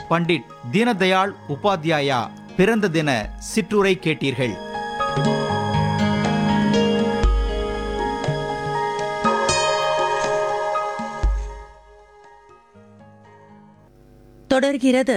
பண்டிட் தீனதயாள் உபாத்யாயா பிறந்த தின சிற்றுரை கேட்டீர்கள் தொடர்கிறது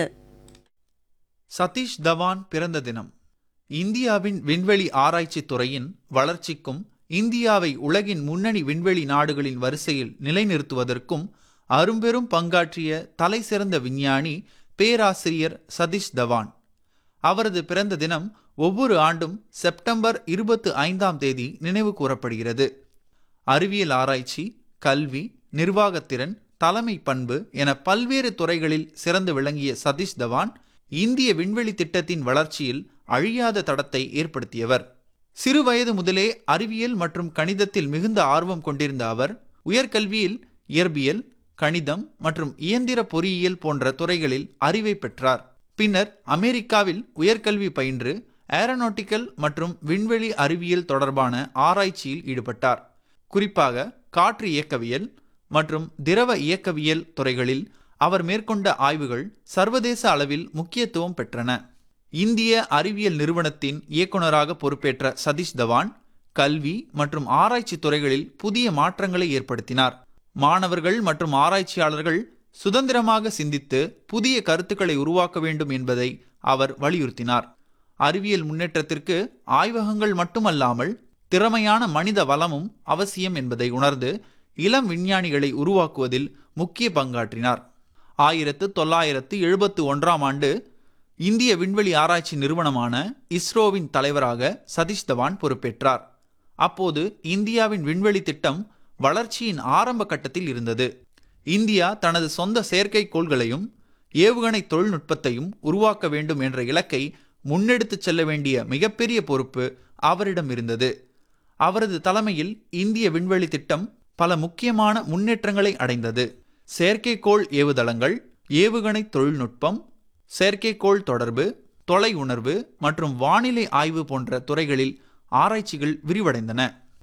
சதீஷ் தவான் பிறந்த தினம் இந்தியாவின் விண்வெளி ஆராய்ச்சித் துறையின் வளர்ச்சிக்கும் இந்தியாவை உலகின் முன்னணி விண்வெளி நாடுகளின் வரிசையில் நிலைநிறுத்துவதற்கும் அரும்பெரும் பங்காற்றிய தலைசிறந்த விஞ்ஞானி பேராசிரியர் சதீஷ் தவான் அவரது பிறந்த தினம் ஒவ்வொரு ஆண்டும் செப்டம்பர் இருபத்து ஐந்தாம் தேதி நினைவு கூறப்படுகிறது அறிவியல் ஆராய்ச்சி கல்வி நிர்வாகத்திறன் தலைமை பண்பு என பல்வேறு துறைகளில் சிறந்து விளங்கிய சதீஷ் தவான் இந்திய விண்வெளி திட்டத்தின் வளர்ச்சியில் அழியாத தடத்தை ஏற்படுத்தியவர் சிறுவயது முதலே அறிவியல் மற்றும் கணிதத்தில் மிகுந்த ஆர்வம் கொண்டிருந்த அவர் உயர்கல்வியில் இயற்பியல் கணிதம் மற்றும் இயந்திர பொறியியல் போன்ற துறைகளில் அறிவை பெற்றார் பின்னர் அமெரிக்காவில் உயர்கல்வி பயின்று ஏரோநாட்டிக்கல் மற்றும் விண்வெளி அறிவியல் தொடர்பான ஆராய்ச்சியில் ஈடுபட்டார் குறிப்பாக காற்று இயக்கவியல் மற்றும் திரவ இயக்கவியல் துறைகளில் அவர் மேற்கொண்ட ஆய்வுகள் சர்வதேச அளவில் முக்கியத்துவம் பெற்றன இந்திய அறிவியல் நிறுவனத்தின் இயக்குநராக பொறுப்பேற்ற சதீஷ் தவான் கல்வி மற்றும் ஆராய்ச்சி துறைகளில் புதிய மாற்றங்களை ஏற்படுத்தினார் மாணவர்கள் மற்றும் ஆராய்ச்சியாளர்கள் சுதந்திரமாக சிந்தித்து புதிய கருத்துக்களை உருவாக்க வேண்டும் என்பதை அவர் வலியுறுத்தினார் அறிவியல் முன்னேற்றத்திற்கு ஆய்வகங்கள் மட்டுமல்லாமல் திறமையான மனித வளமும் அவசியம் என்பதை உணர்ந்து இளம் விஞ்ஞானிகளை உருவாக்குவதில் முக்கிய பங்காற்றினார் ஆயிரத்து தொள்ளாயிரத்து எழுபத்து ஒன்றாம் ஆண்டு இந்திய விண்வெளி ஆராய்ச்சி நிறுவனமான இஸ்ரோவின் தலைவராக சதீஷ் தவான் பொறுப்பேற்றார் அப்போது இந்தியாவின் விண்வெளி திட்டம் வளர்ச்சியின் ஆரம்ப கட்டத்தில் இருந்தது இந்தியா தனது சொந்த செயற்கைக்கோள்களையும் ஏவுகணை தொழில்நுட்பத்தையும் உருவாக்க வேண்டும் என்ற இலக்கை முன்னெடுத்துச் செல்ல வேண்டிய மிகப்பெரிய பொறுப்பு அவரிடம் இருந்தது அவரது தலைமையில் இந்திய விண்வெளி திட்டம் பல முக்கியமான முன்னேற்றங்களை அடைந்தது செயற்கைக்கோள் ஏவுதளங்கள் ஏவுகணை தொழில்நுட்பம் செயற்கைக்கோள் தொடர்பு தொலை உணர்வு மற்றும் வானிலை ஆய்வு போன்ற துறைகளில் ஆராய்ச்சிகள் விரிவடைந்தன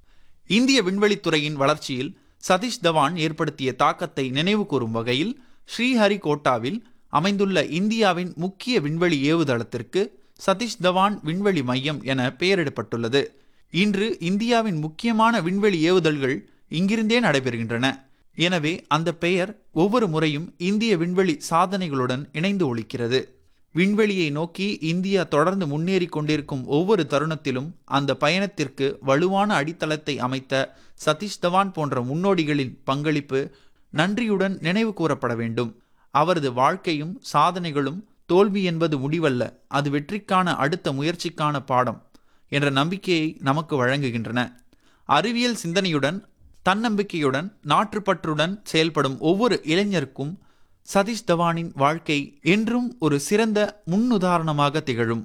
இந்திய விண்வெளித்துறையின் வளர்ச்சியில் சதீஷ் தவான் ஏற்படுத்திய தாக்கத்தை நினைவு கூறும் வகையில் ஸ்ரீஹரிகோட்டாவில் அமைந்துள்ள இந்தியாவின் முக்கிய விண்வெளி ஏவுதளத்திற்கு சதீஷ் தவான் விண்வெளி மையம் என பெயரிடப்பட்டுள்ளது இன்று இந்தியாவின் முக்கியமான விண்வெளி ஏவுதல்கள் இங்கிருந்தே நடைபெறுகின்றன எனவே அந்த பெயர் ஒவ்வொரு முறையும் இந்திய விண்வெளி சாதனைகளுடன் இணைந்து ஒழிக்கிறது விண்வெளியை நோக்கி இந்தியா தொடர்ந்து முன்னேறி கொண்டிருக்கும் ஒவ்வொரு தருணத்திலும் அந்த பயணத்திற்கு வலுவான அடித்தளத்தை அமைத்த சதீஷ் தவான் போன்ற முன்னோடிகளின் பங்களிப்பு நன்றியுடன் நினைவு கூறப்பட வேண்டும் அவரது வாழ்க்கையும் சாதனைகளும் தோல்வி என்பது முடிவல்ல அது வெற்றிக்கான அடுத்த முயற்சிக்கான பாடம் என்ற நம்பிக்கையை நமக்கு வழங்குகின்றன அறிவியல் சிந்தனையுடன் தன்னம்பிக்கையுடன் நாற்றுப்பற்றுடன் செயல்படும் ஒவ்வொரு இளைஞருக்கும் சதீஷ் தவானின் வாழ்க்கை என்றும் ஒரு சிறந்த முன்னுதாரணமாக திகழும்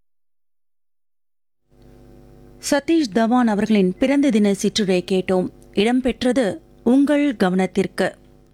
சதீஷ் தவான் அவர்களின் பிறந்த தின சிற்றுரை கேட்டோம் இடம்பெற்றது உங்கள் கவனத்திற்கு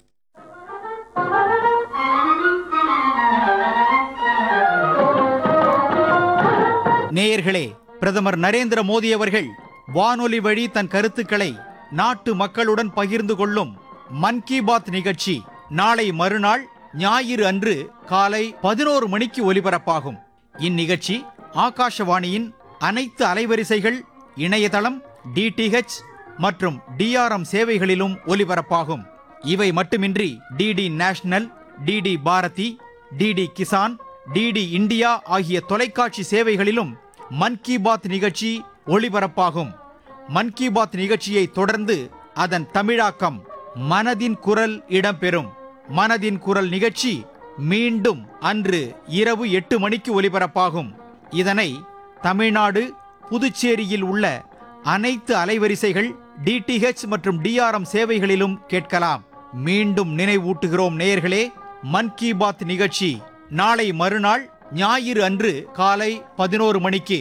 நேயர்களே பிரதமர் நரேந்திர மோடி அவர்கள் வானொலி வழி தன் கருத்துக்களை நாட்டு மக்களுடன் பகிர்ந்து கொள்ளும் மன் கி பாத் நிகழ்ச்சி நாளை மறுநாள் ஞாயிறு அன்று காலை பதினோரு மணிக்கு ஒலிபரப்பாகும் இந்நிகழ்ச்சி ஆகாஷவாணியின் அனைத்து அலைவரிசைகள் இணையதளம் டிடிஹெச் மற்றும் டிஆர்எம் சேவைகளிலும் ஒலிபரப்பாகும் இவை மட்டுமின்றி D D national D D Bharati D D Kisan D D India ஆகிய தொலைக்காட்சி சேவைகளிலும் மன் கி பாத் நிகழ்ச்சி ஒளிபரப்பாகும் மன் கி பாத் நிகழ்ச்சியை தொடர்ந்து அதன் தமிழாக்கம் மனதின் குரல் இடம்பெறும் மனதின் குரல் நிகழ்ச்சி மீண்டும் அன்று இரவு எட்டு மணிக்கு ஒலிபரப்பாகும் இதனை தமிழ்நாடு புதுச்சேரியில் உள்ள அனைத்து அலைவரிசைகள் டிடிஹெச் மற்றும் டிஆர்எம் சேவைகளிலும் கேட்கலாம் மீண்டும் நினைவூட்டுகிறோம் நேயர்களே மன் கி பாத் நிகழ்ச்சி நாளை மறுநாள் ஞாயிறு அன்று காலை பதினோரு மணிக்கு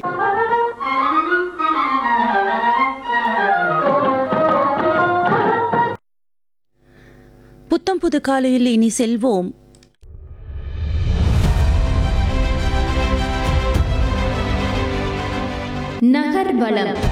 புத்தம் புது காலையில் இனி செல்வோம் நகர்வலம்